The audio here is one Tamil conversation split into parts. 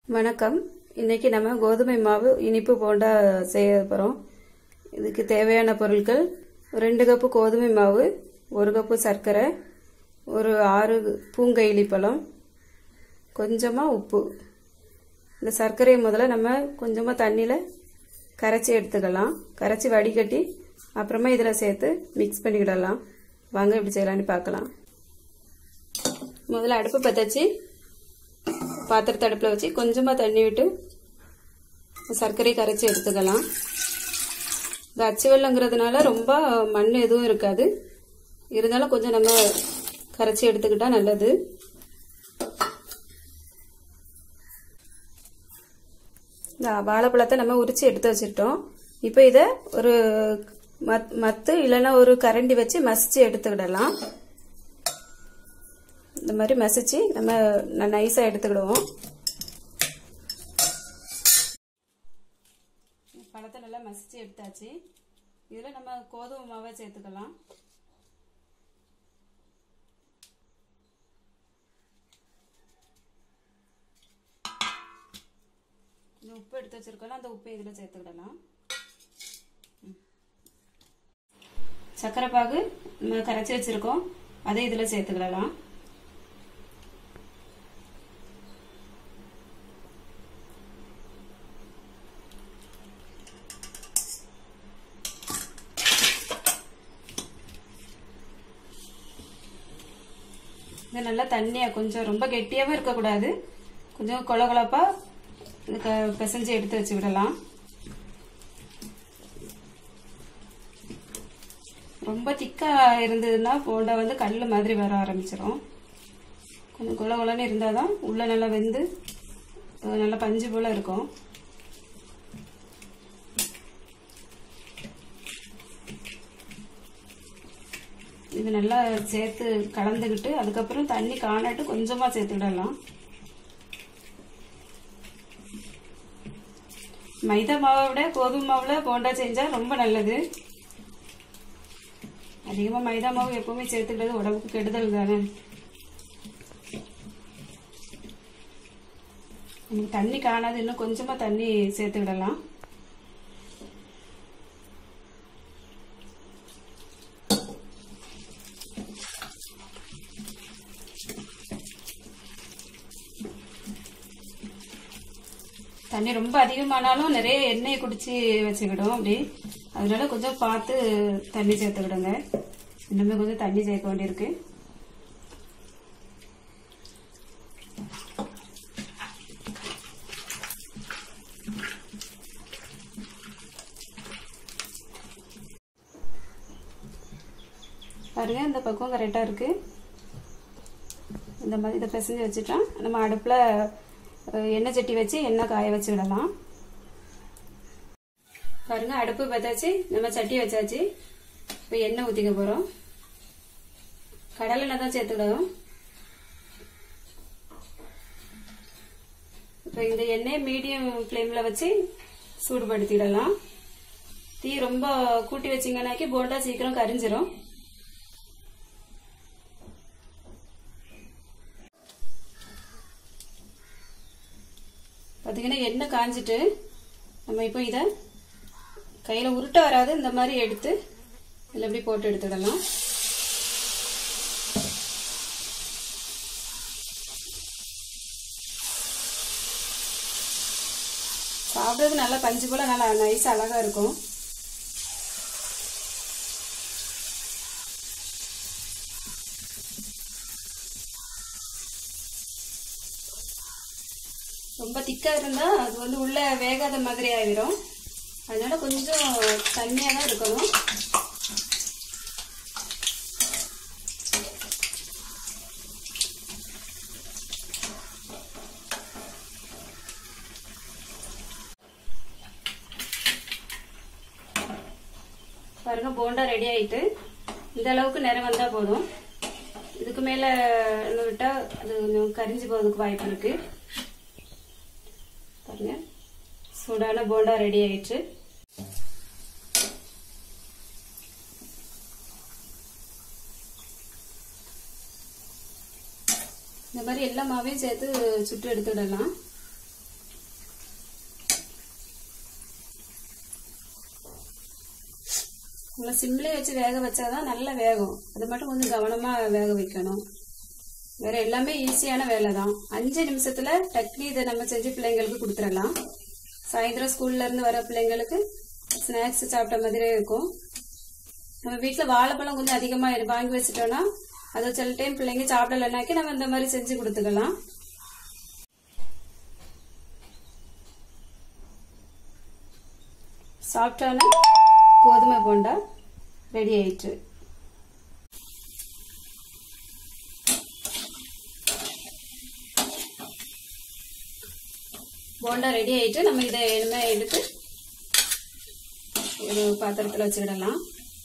வணக்கம் இன்னைக்கு நம்ம கோதுமை மாவு இனிப்பு போண்டா செய்ய போகிறோம் இதுக்கு தேவையான பொருட்கள் ரெண்டு கப்பு கோதுமை மாவு ஒரு கப்பு சர்க்கரை ஒரு ஆறு பூங்கைலி பழம் கொஞ்சமாக உப்பு இந்த சர்க்கரையை முதல்ல நம்ம கொஞ்சமாக தண்ணியில் கரைச்சி எடுத்துக்கலாம் கரைச்சி வடிகட்டி அப்புறமா இதில் சேர்த்து மிக்ஸ் பண்ணிக்கிடலாம் வாங்க எப்படி செய்யலான்னு பார்க்கலாம் முதல்ல அடுப்பு பற்ற பாத்திரத்தை அடுப்பில் வச்சு கொஞ்சமாக தண்ணி விட்டு சர்க்கரையை கரைச்சி எடுத்துக்கலாம் இந்த அச்சு வெள்ளங்கிறதுனால ரொம்ப மண் எதுவும் இருக்காது இருந்தாலும் கொஞ்சம் நம்ம கரைச்சி எடுத்துக்கிட்டா நல்லது இந்த வாழைப்பழத்தை நம்ம உரிச்சு எடுத்து வச்சுட்டோம் இப்போ இதை ஒரு மத் மத்து இல்லைன்னா ஒரு கரண்டி வச்சு மசிச்சு எடுத்துக்கிடலாம் இந்த மாதிரி மசிச்சு நம்ம நைஸாக எடுத்துக்கிடுவோம் பழத்தை நல்லா மசிச்சு எடுத்தாச்சு இதில் நம்ம கோதுமை மாவை சேர்த்துக்கலாம் இந்த உப்பு எடுத்து வச்சிருக்கோம்ல அந்த உப்பை இதில் சேர்த்துக்கிடலாம் சர்க்கரை பாகு நம்ம கரைச்சி வச்சிருக்கோம் அதை இதில் சேர்த்துக்கிடலாம் இது நல்லா தண்ணியாக கொஞ்சம் ரொம்ப கெட்டியாகவும் இருக்கக்கூடாது கொஞ்சம் கொல கொலப்பாக பிசைஞ்சு எடுத்து வச்சு விடலாம் ரொம்ப திக்காக இருந்ததுன்னா போண்டா வந்து கல் மாதிரி வர ஆரம்பிச்சிடும் கொஞ்சம் கொல கொலன்னு இருந்தால் தான் உள்ளே நல்லா வெந்து நல்லா பஞ்சு போல் இருக்கும் இது நல்லா சேர்த்து கலந்துக்கிட்டு அதுக்கப்புறம் தண்ணி காணாட்டு கொஞ்சமாக சேர்த்துக்கிடலாம் மைதா மாவை விட கோதுமை மாவில் போண்டா செஞ்சால் ரொம்ப நல்லது அதிகமாக மைதா மாவு எப்பவுமே சேர்த்துக்கிட்டது உடம்புக்கு கெடுதல் தானே நமக்கு தண்ணி காணாது இன்னும் கொஞ்சமாக தண்ணி சேர்த்துக்கிடலாம் தண்ணி ரொம்ப அதிகமானாலும் நிறைய எண்ணெயை குடிச்சு வச்சுக்கிடும் அப்படி அதனால கொஞ்சம் பார்த்து தண்ணி சேர்த்துக்கிடுங்க இன்னுமே கொஞ்சம் தண்ணி சேர்க்க வேண்டியிருக்கு பாருங்க இந்த பக்கம் கரெக்டாக இருக்கு இந்த மாதிரி இதை பிசைஞ்சு வச்சுட்டா நம்ம அடுப்பில் எண்ணெய் சட்டி வச்சு எண்ணெய் காய வச்சு விடலாம் பாருங்க அடுப்பு பத்தாச்சு நம்ம சட்டி வச்சாச்சு இப்போ எண்ணெய் ஊற்றிக்க போகிறோம் கடலெண்ணெய் தான் சேர்த்துக்கிடணும் இப்போ இந்த எண்ணெய் மீடியம் ஃப்ளேமில் வச்சு சூடுபடுத்திடலாம் தீ ரொம்ப கூட்டி வச்சிங்கனாக்கி போண்டா சீக்கிரம் கரிஞ்சிரும் பார்த்தீங்கன்னா எண்ணெய் காஞ்சிட்டு நம்ம இப்போ இதை கையில் உருட்ட வராது இந்த மாதிரி எடுத்து இதில் எப்படி போட்டு எடுத்துடலாம் சாப்பிட்றது நல்லா பஞ்சு போல் நல்லா நைஸ் அழகாக இருக்கும் ரொம்ப திக்காக இருந்தால் அது வந்து உள்ளே வேகாத மாதிரி ஆயிரும் அதனால கொஞ்சம் தண்ணியாக தான் இருக்கணும் பாருங்க போண்டா ரெடி ஆயிட்டு இந்த அளவுக்கு நிறம் வந்தால் போதும் இதுக்கு மேலே விட்டால் அது கொஞ்சம் கரிஞ்சு போகிறதுக்கு வாய்ப்பு இருக்கு பாருங்க சூடான போண்டா ரெடி ஆயிடுச்சு இந்த மாதிரி எல்லா மாவையும் சேர்த்து சுட்டு எடுத்துடலாம் நம்ம சிம்லேயே வச்சு வேக வச்சாதான் நல்லா வேகும் அது மட்டும் கொஞ்சம் கவனமா வேக வைக்கணும் வேற எல்லாமே ஈஸியான வேலை தான் அஞ்சு நிமிஷத்துல டக்குனு இதை நம்ம செஞ்சு பிள்ளைங்களுக்கு கொடுத்துடலாம் சாயந்தரம் ஸ்கூல்ல இருந்து வர பிள்ளைங்களுக்கு ஸ்நாக்ஸ் சாப்பிட்ட மாதிரியே இருக்கும் நம்ம வீட்டில் வாழைப்பழம் கொஞ்சம் அதிகமா இரு- வாங்கி வச்சுட்டோம்னா அதை சில டைம் பிள்ளைங்க சாப்பிடலைனாக்கி நம்ம இந்த மாதிரி செஞ்சு கொடுத்துக்கலாம் சாஃப்டான கோதுமை போண்டா ரெடி ஆயிட்டு போண்டா ரெடி ஆயிட்டு நம்ம இதை இனிமே எடுத்து ஒரு பாத்திரத்தில் வச்சுக்கிடலாம்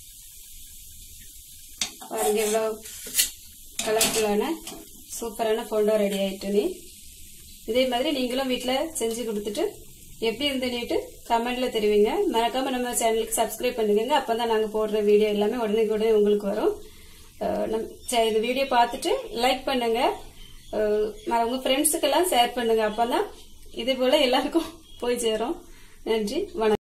பாருங்க எவ்வளோ கலர்ஃபுல்லான சூப்பரான போண்டா ரெடி ஆயிட்டு நீ இதே மாதிரி நீங்களும் வீட்டில் செஞ்சு கொடுத்துட்டு எப்படி இருந்துன்னுட்டு கமெண்ட்ல தெரிவிங்க மறக்காம நம்ம சேனலுக்கு சப்ஸ்கிரைப் பண்ணுங்க அப்பதான் நாங்க போடுற வீடியோ எல்லாமே உடனே உடனே உங்களுக்கு வரும் அஹ் நம் சரி, இந்த வீடியோ பார்த்துட்டு லைக் பண்ணுங்க அஹ் ம- உங்க ஃப்ரெண்ட்ஸுக்கெல்லாம் ஷேர் பண்ணுங்க அப்பதான் இதே போல எல்லாருக்கும் போய் சேரும் நன்றி வணக்கம்